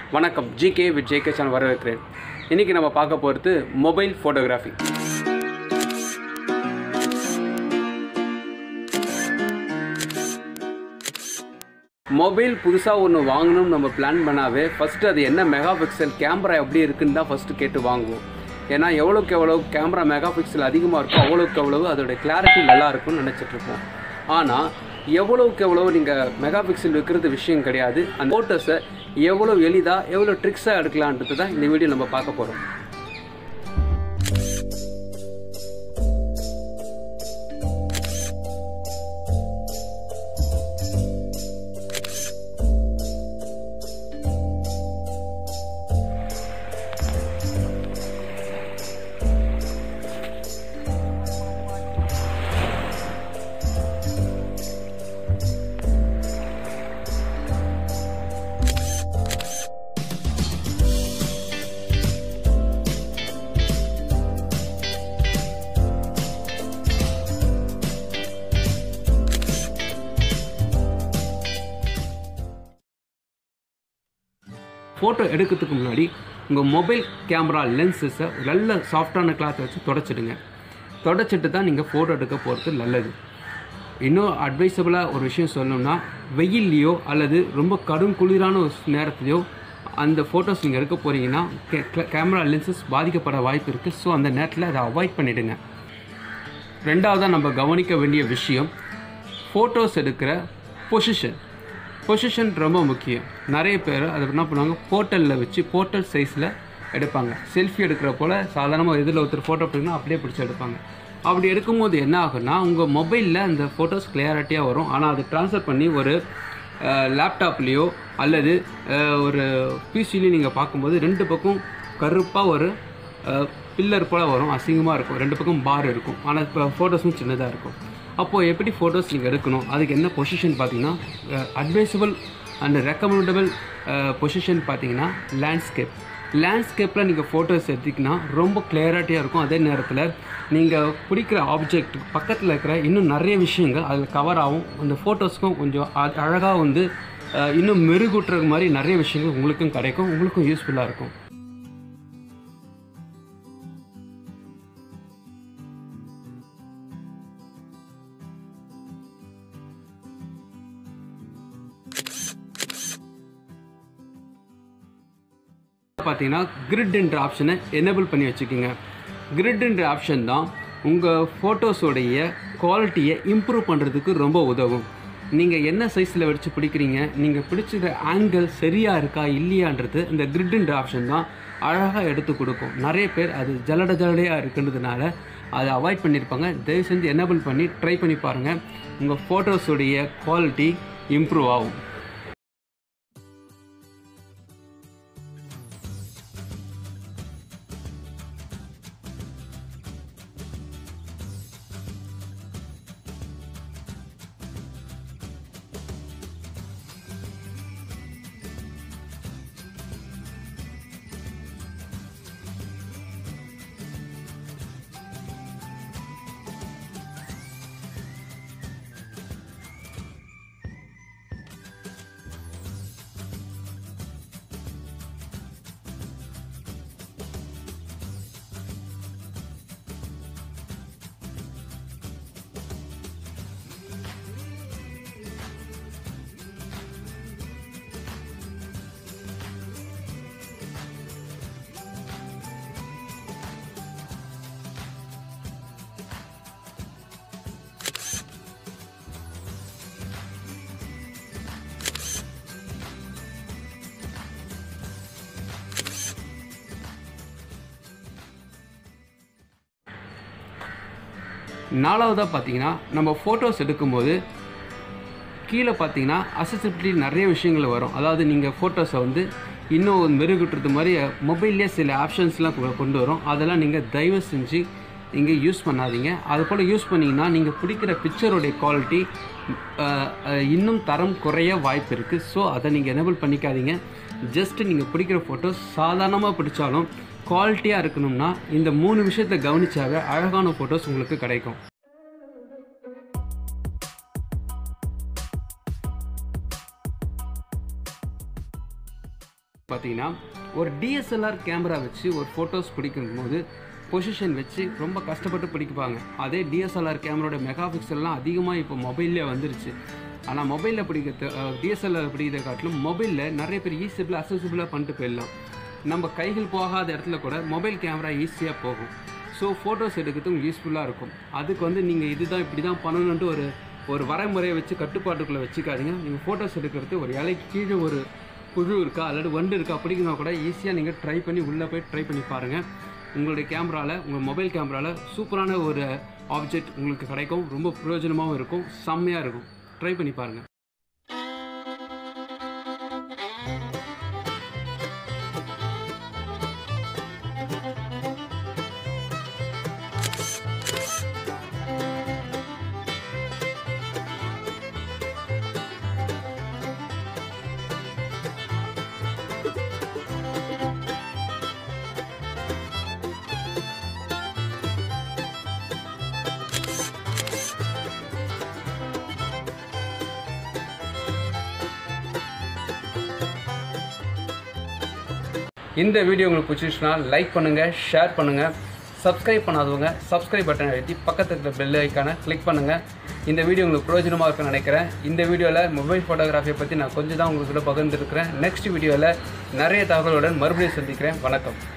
வணக்கம் GK with JK channel வரவேற்கிறேன் இன்றைக்கி நம்ம பார்க்க போகிறது மொபைல் ஃபோட்டோகிராஃபி மொபைல் புதுசாக ஒன்று வாங்கணும்னு நம்ம பிளான் பண்ணாவே ஃபஸ்ட்டு அது என்ன மெகா பிக்சல் கேமரா எப்படி இருக்குன்னு தான் ஃபஸ்ட்டு கேட்டு வாங்குவோம் ஏன்னா எவ்வளோக்கு எவ்வளோ கேமரா மெகா பிக்சல் அதிகமாக இருக்கோ அவ்வளோக்கு எவ்வளவு அதோட கிளாரிட்டி நல்லா இருக்கும்னு நினச்சிட்ருப்போம் ஆனால் எவ்வளோக்கு எவ்வளோ நீங்கள் மெகா பிக்சல் வைக்கிறது விஷயம் கிடையாது அந்த ஃபோட்டோஸை எவ்வளோ எளிதாக எவ்வளோ ட்ரிக்ஸாக எடுக்கலான்றது தான் இந்த வீடியோ நம்ம பார்க்க போகிறோம் ஃபோட்டோ எடுக்கிறதுக்கு முன்னாடி உங்கள் மொபைல் கேமரா லென்சஸை நல்ல சாஃப்டான கிளாத்தை வச்சு தொடச்சிடுங்க தொடச்சிட்டு தான் நீங்கள் ஃபோட்டோ எடுக்க போகிறது நல்லது இன்னும் அட்வைசபிளாக ஒரு விஷயம் சொல்லணும்னா வெயில்லையோ அல்லது ரொம்ப கடும் குளிரான ஒரு நேரத்துலையோ அந்த ஃபோட்டோஸ் நீங்கள் எடுக்க போகிறீங்கன்னா கேமரா லென்சஸ் பாதிக்கப்பட வாய்ப்பு இருக்குது ஸோ அந்த நேரத்தில் அதை அவாய்ட் பண்ணிவிடுங்க ரெண்டாவதாக நம்ம கவனிக்க வேண்டிய விஷயம் ஃபோட்டோஸ் எடுக்கிற பொசிஷன் பொசிஷன் ரொம்ப முக்கியம் நிறைய பேர் அதை என்ன பண்ணுவாங்க போர்ட்டலில் வச்சு போர்ட்டல் சைஸில் எடுப்பாங்க செல்ஃபி எடுக்கிற போல் சாதாரணமாக எதில் ஒருத்தர் ஃபோட்டோ பிடிக்கணும் அப்படியே பிடிச்சி எடுப்பாங்க அப்படி எடுக்கும்போது என்ன ஆகும்னா உங்கள் மொபைலில் அந்த ஃபோட்டோஸ் கிளியாரிட்டியாக வரும் ஆனால் அது ட்ரான்ஸ்ஃபர் பண்ணி ஒரு லேப்டாப்லேயோ அல்லது அஹ், ஒரு பிசிலையும் நீங்கள் பார்க்கும்போது ரெண்டு பக்கம் கருப்பாக ஒரு பில்லர் போல் வரும் அசிங்கமாக இருக்கும் ரெண்டு பக்கம் பார் இருக்கும் ஆனால் இப்போ ஃபோட்டோஸும் சின்னதாக இருக்கும் அப்போது எப்படி ஃபோட்டோஸ் நீங்கள் எடுக்கணும் அதுக்கு என்ன பொசிஷன் பார்த்தீங்கன்னா அட்வைசபிள் அண்ட் ரெக்கமெண்டபிள் பொசிஷன் பார்த்தீங்கன்னா லேண்ட்ஸ்கேப் லேண்ட்ஸ்கேப்பில் நீங்கள் ஃபோட்டோஸ் எடுத்திங்கன்னா ரொம்ப கிளியராட்டியாக இருக்கும் அதே நேரத்தில் நீங்கள் பிடிக்கிற ஆப்ஜெக்ட் பக்கத்தில் இருக்கிற இன்னும் நிறைய விஷயங்கள் அதில் கவர் ஆகும் அந்த ஃபோட்டோஸ்க்கும் கொஞ்சம் அழகாக வந்து அஹ், இன்னும் மெருகூட்டுற மாதிரி நிறைய விஷயங்கள் உங்களுக்கும் கிடைக்கும் உங்களுக்கும் யூஸ்ஃபுல்லாக இருக்கும் பார்த்தீங்கன்னா கிரிட் என்ற ஆப்ஷனை எனேபிள் பண்ணி வச்சுக்கோங்க கிரிட் என்ற ஆப்ஷன் தான் உங்கள் ஃபோட்டோஸோடைய குவாலிட்டியை இம்ப்ரூவ் பண்ணுறதுக்கு ரொம்ப உதவும் நீங்கள் என்ன சைஸில் வச்சு பிடிக்கிறீங்க நீங்கள் பிடிச்சிருக்க ஆங்கிள் சரியாக இருக்கா இல்லையான்றது இந்த கிரிட்ன்ற ஆப்ஷன் தான் அழகாக எடுத்து கொடுக்கும் நிறைய பேர் அது ஜலட ஜலடையாக இருக்குன்றதுனால அதை அவாய்ட் பண்ணியிருப்பாங்க தயவு செஞ்சு எனேபிள் பண்ணி ட்ரை பண்ணி பாருங்கள் உங்கள் ஃபோட்டோஸோடைய குவாலிட்டி இம்ப்ரூவ் ஆகும் நாலாவதாக பார்த்தீங்கன்னா நம்ம ஃபோட்டோஸ் எடுக்கும்போது கீழே பார்த்தீங்கன்னா அசசிபிலிட்டி நிறைய விஷயங்கள் வரும் அதாவது நீங்கள் ஃபோட்டோஸை வந்து இன்னும் மெருகுட்டுறது மாதிரி மொபைல்லே சில ஆப்ஷன்ஸ்லாம் கொ- கொண்டு வரும் அதெல்லாம் நீங்கள் தயவு செஞ்சு இங்கே யூஸ் பண்ணாதீங்க அது போல் யூஸ் பண்ணிங்கன்னா நீங்கள் பிடிக்கிற பிக்சருடைய குவாலிட்டி இன்னும் தரம் குறைய வாய்ப்பு இருக்குது ஸோ அதை நீங்கள் எனேபிள் பண்ணிக்காதீங்க ஜஸ்ட் நீங்கள் பிடிக்கிற ஃபோட்டோஸ் சாதாரணமாக பிடிச்சாலும் குவாலிட்டியாக இருக்கணும்னா இந்த மூணு விஷயத்தை கவனிச்சாவே அழகான ஃபோட்டோஸ் உங்களுக்கு கிடைக்கும் பார்த்தீங்கன்னா ஒரு டிஎஸ்எல்ஆர் கேமரா வச்சு ஒரு ஃபோட்டோஸ் பிடிக்கும் போது பொசிஷன் வச்சு ரொம்ப கஷ்டப்பட்டு பிடிப்பாங்க அதே டிஎஸ்எல்ஆர் கேமராவோட மெகா பிக்சல்லாம் அதிகமாக இப்போ மொபைல்லே வந்துருச்சு ஆனால் மொபைலில் பிடிக்கிறது டிஎஸ்எல்ஆர் பிடிக்கிறத காட்டிலும் மொபைலில் நிறைய பேர் ஈஸிபிளாக அசசிபிளாக பண்ணிட்டு போயிடலாம் நம்ம கைகள் போகாத இடத்துல கூட மொபைல் கேமரா ஈஸியாக போகும் ஸோ ஃபோட்டோஸ் எடுக்கிறதுக்கு யூஸ்ஃபுல்லாக இருக்கும் அதுக்கு வந்து நீங்கள் இதுதான் இப்படி தான் பண்ணணுன்ட்டு ஒரு ஒரு வரைமுறையை வச்சு கட்டுப்பாட்டுக்குள்ளே வச்சுக்காதீங்க நீங்கள் ஃபோட்டோஸ் எடுக்கிறது ஒரு இலைக்கு கீழே ஒரு புழு இருக்கா அல்லது வண்டு இருக்கா அப்படிங்கினா கூட ஈஸியாக நீங்கள் ட்ரை பண்ணி உள்ளே போய் ட்ரை பண்ணி பாருங்கள் உங்களுடைய கேமராவில் உங்கள் மொபைல் கேமராவில் சூப்பரான ஒரு ஆப்ஜெக்ட் உங்களுக்கு கிடைக்கும் ரொம்ப பிரயோஜனமாகவும் இருக்கும் செம்மையாக இருக்கும் ட்ரை பண்ணி பாருங்கள் இந்த வீடியோ உங்களுக்கு பிடிச்சிருச்சுன்னா லைக் பண்ணுங்கள் ஷேர் பண்ணுங்கள் சப்ஸ்கிரைப் பண்ணாதவங்க சப்ஸ்கிரைப் பட்டன் அழுத்தி பக்கத்தில் இருக்கிற பெல் ஐக்கானை கிளிக் பண்ணுங்கள் இந்த வீடியோ உங்களுக்கு பிரயோஜனமாக இருக்குன்னு நினைக்கிறேன் இந்த வீடியோவில் மொபைல் ஃபோட்டோகிராஃபியை பற்றி நான் கொஞ்சம் தான் உங்களுக்கு பகிர்ந்துருக்கிறேன் நெக்ஸ்ட் வீடியோவில் நிறைய தகவலுடன் மறுபடியும் சந்திக்கிறேன் வணக்கம்